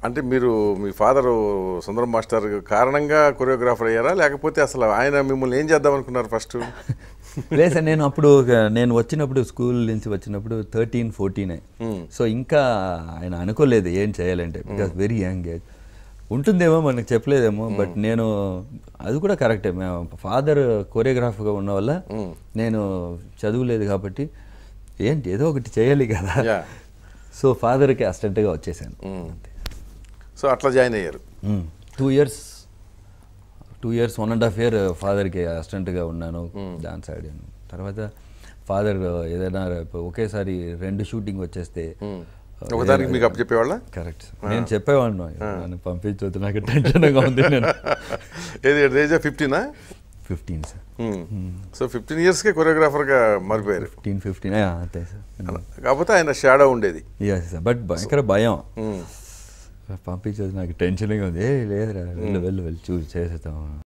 అంటే మీరు మీ ఫాదర్ సుందరం మాస్టర్ కారణంగా కొరియోగ్రాఫర్ అయ్యారా లేకపోతే అసలు ఆయన మిమ్మల్ని ఏం చేద్దాం అనుకున్నారు ఫస్ట్ లేదు సార్ నేను అప్పుడు ఒక- నేను వచ్చినప్పుడు స్కూల్ నుంచి వచ్చినప్పుడు థర్టీన్ ఫోర్టీనే సో ఇంకా ఆయన అనుకోలేదు ఏం చేయాలంటే బికాస్ వెరీ యంగ్ ఏజ్ ఉంటుందేమో మనకు చెప్పలేదేమో బట్ నేను అది కూడా కరెక్టే మేము ఫాదర్ కోరియోగ్రాఫర్గా ఉన్న వల్ల నేను చదువులేదు కాబట్టి ఏంటి ఏదో ఒకటి చేయాలి కదా Yeah. సో ఫాదర్కి అసిస్టెంట్గా వచ్చేసాను సో అట్లా జాయిన్ అయ్యారు two years two years one and half year ఫాదర్కి అసిస్టెంట్గా ఉన్నాను డాన్స్ ఆడాను తర్వాత ఫాదర్ ఏదైనా రేపు ఒకేసారి రెండు షూటింగ్ వచ్చేస్తే ఒకదానికి మీకు అప్పచెప్పేవాళ్ళ కరెక్ట్ నేను చెప్పేవాడిను నన్ను పంపించవద్దు నాకు టెన్షన్గా ఉంది నేను ఏది ఏజ్ ఫిఫ్టీనా ఫిఫ్టీన్ సార్ సో ఫిఫ్టీన్ ఇయర్స్కే కొరియోగ్రాఫర్గా మారిపోయారు ఫిఫ్టీన్ ఫిఫ్టీన్ అంతే సార్ కాకపోతే ఆయన షాడో ఉండేది ఎస్ సార్ బట్ భయంకర భయం పంపించదు నాకు టెన్షన్గా ఉంది ఏ లేదురా వెళ్ళు వెళ్ళు వెళ్ళి చూసి చేసేద్దాం